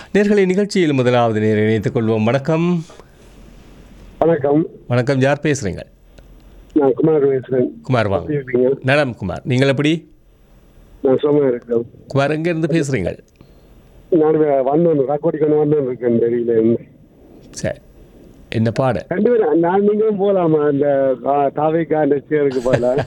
நேர்களை நிகழ்ச்சியில் முதலாவது நேரை இணைத்துக் கொள்வோம் வணக்கம் வணக்கம் வணக்கம் யார் பேசுகிறீங்க நான் குமார் பேசுறேன் குமார் வாங்க எப்படி இருக்கீங்க நலம் குமார் நீங்கள் எப்படி நான் சும்மா இருக்கேன் குமார் எங்கேருந்து பேசுகிறீங்க நான் வே- வந்தேன் ராக்கோடி கொண்டு வந்தேன் இருக்கேன் தெரியல சரி என்ன பாட ரெண்டு பேரும் நான் நீங்களும் போலாமா அந்த தாவைக்கா அந்த சேருக்கு போகலாம்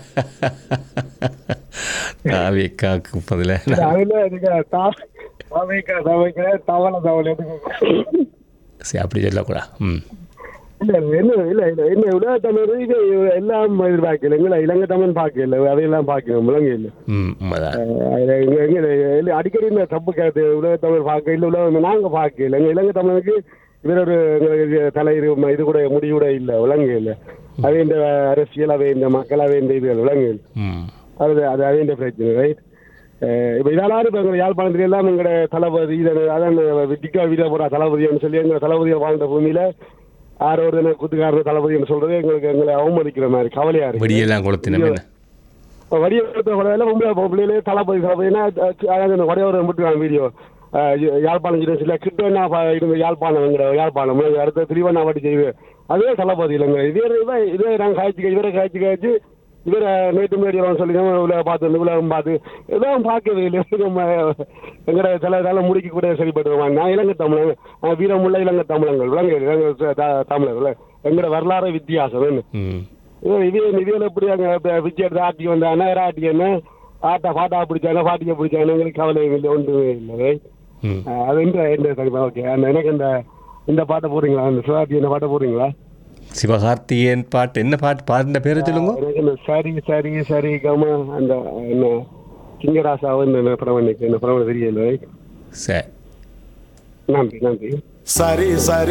தாவிக்காக்கு பதில அதுல எனக்கு தா- தாவைக்கா தாவைக்கா தவளை தவளை எதுக்கு சரி அப்படி சொல்லக்கூடாது ம் இல்ல என்ன இல்ல இல்ல என்ன உலக தமிழ் இது எல்லாம் எதிர்பார்க்கல எங்களை இலங்கை தமிழ் பார்க்கல அதையெல்லாம் பார்க்கணும் முழங்க இல்லை ம் உண்மைதான் அஹ் எங்க எங்க இல்ல, அடிக்கடி இந்த தப்பு கேட்டு உலக தமிழ் பார்க்க இல்ல உலக நாங்க பார்க்கல எங்க இலங்கை தமிழுக்கு இவர் ஒரு எங்களுக்கு தலை இது ம- இது கூட முடிவு கூட இல்ல விளங்க இல்ல அவை இந்த அரசியல் அவை இந்த மக்கள் அவை இந்த இதுகள் விளங்க இல்ல ம் அது அது அவை இந்த பிரச்சனை ரைட் இப்போ இதெல்லாம் இப்போ எங்கள் யாழ்ப்பாணத்துல எல்லாம் எங்களோட தளபதி இதை அதான் டிக்கா வீடியோ போடுற தளபதின்னு சொல்லி எங்கள் தளபதியை வாழ்ந்த பூமியில ஆறு ஒரு தின குத்துக்காரர் தளபதின்னு சொல்றது எங்களுக்கு எங்களை அவமதிக்கிற மாதிரி கவலையா இருக்கு வெடியெல்லாம் கொளுத்தினம் என்ன வடிய வரையில பொம்பளை பொம்பளையிலே தளபதி தளபதினா அதாவது வடையோர் விட்டுருக்காங்க வீடியோ யாழ்ப்பாணம் யூனிவர்சிட்டியில் கிட்டனா இருந்த யாழ்ப்பாணம்ங்கிற யாழ்ப்பாணம் அடுத்த திருவண்ணாமலை செய்து அதுவே தளபதி இல்லைங்க இதே இதே இதே நாங்கள் காய்ச்சி இவரை காய்ச்சி காய்ச்சி இவரை நேற்று மேடியெல்லாம் சொல்லி உள்ள பார்த்து உலகம் பார்த்து எல்லாம் பார்க்கவே இல்லை நம்ம எங்கட சில இதெல்லாம் முடிக்க கூட சரிப்பட்டுருவாங்க நான் இலங்கை தமிழன் நான் வீரமுள்ள இலங்கை தமிழங்கள் விலங்கு இலங்கை தமிழர்கள் எங்கட வரலாறு வித்தியாசம் என்ன ம் இது இது இதுல எப்படி அங்க ப- பிச்சை எடுத்து ஆட்டி வந்தானே ஆட்டி என்ன ஆட்டா பாட்டா பிடிச்சானே பாட்டிக்க பிடிச்சானே எங்களுக்கு கவலை இல்லை ஒன்றுமே இல்லை right? ம் அஹ் அது இந்த இந்த சரிப்பா ஓகே அந்த எனக்கு இந்த இந்த பாட்டை போடுறீங்களா அந்த சிவாஜி இந்த பாட்டை போடுறீங்களா சிவகார்த்திகேயன் பாட்டு என்ன பாட்டு பாட்டுன்ற பேரை சொல்லுங்க எனக்கு இந்த சரி சரி சரி கம அந்த என்ன சிங்கராசாவும் இந்த பிரமணிக்கு இந்த பிரமணம் தெரியல right? சரி நன்றி நன்றி சரி சரி